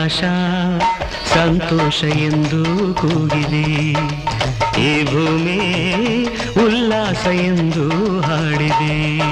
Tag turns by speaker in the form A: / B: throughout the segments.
A: ಆಕಾಶ ಸಂತೋಷ ಎಂದು ಕೂಗಿದೆ ಈ ಭೂಮಿ ಉಲ್ಲಾಸ ಎಂದು ಹಾಡಿದೆ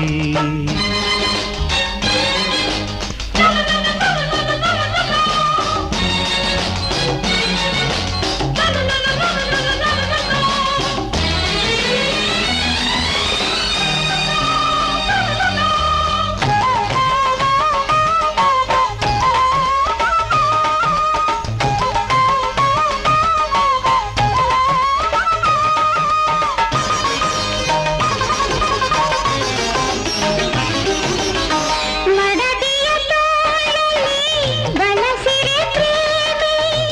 B: ಮಡದಿಯ ತೋಳಲ್ಲಿ ಬಳಸಿರೆ ಪ್ರೇಮಿ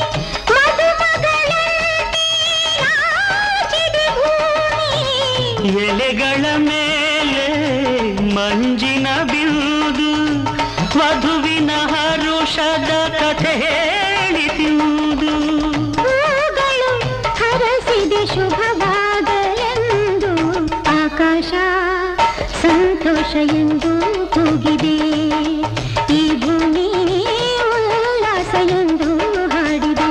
B: ಮದುಮಗಳಂತೆ ನಾಚಿದೆ ಭೂಮಿ
A: ಎಲೆಗಳ ಮೇಲೆ ಮಂಜಿನ ಬಿರುದು ವಧುವಿನ ಹರುಷದ ಕಥೆ ಹೇಳಿದುದು
B: ಹೂಗಳು ಹರಸಿದೆ ಶುಭವಾಗಲೆಂದು ಆಕಾಶ ಸಂತೋಷ ಎಂದು ಕೂಗಿದೆ ಈ ಭೂಮಿ ಉಲ್ಲಾಸ ಎಂದು ಹಾಡಿದೆ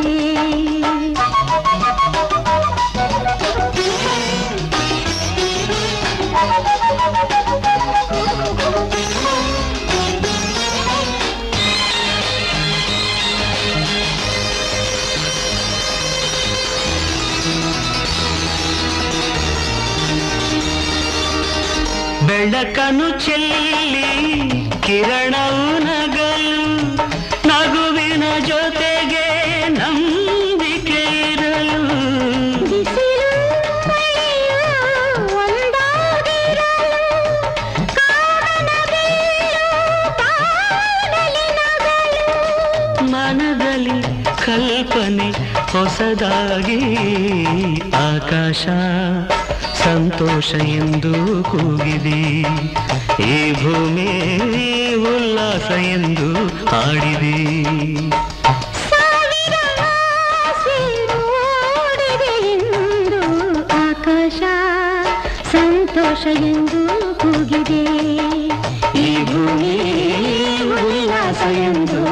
A: ಬೆಳಕನು ಚೆಲ್ಲಿ ಕಿರಣವು ನಗಲು ನಗುವಿನ ಜೊತೆಗೆ ನಂಬಿಕೆ ಇರಲು
B: ಬಿಸಿಲು ಮಳೆಯು ಒಂದಾಗಿರಲು ಕಾಮನ ಬಿಲ್ಲು ಬಾನಲಿ ನಗಲು
A: ಮನದಲ್ಲಿ ಕಲ್ಪನೆ ಹೊಸದಾಗಿ ಆಕಾಶ ಸಂತೋಷ ಎಂದು ಕೂಗಿದೆ ಈ ಭೂಮಿ ಉಲ್ಲಾಸ ಎಂದು ಹಾಡಿದೆ
B: ಸಾವಿರ ಆಸೆ ಮೂಡಿದೆ ಎಂದು ಆಕಾಶ ಸಂತೋಷ ಎಂದು ಕೂಗಿದೆ
A: ಈ ಭೂಮಿ ಉಲ್ಲಾಸ ಎಂದು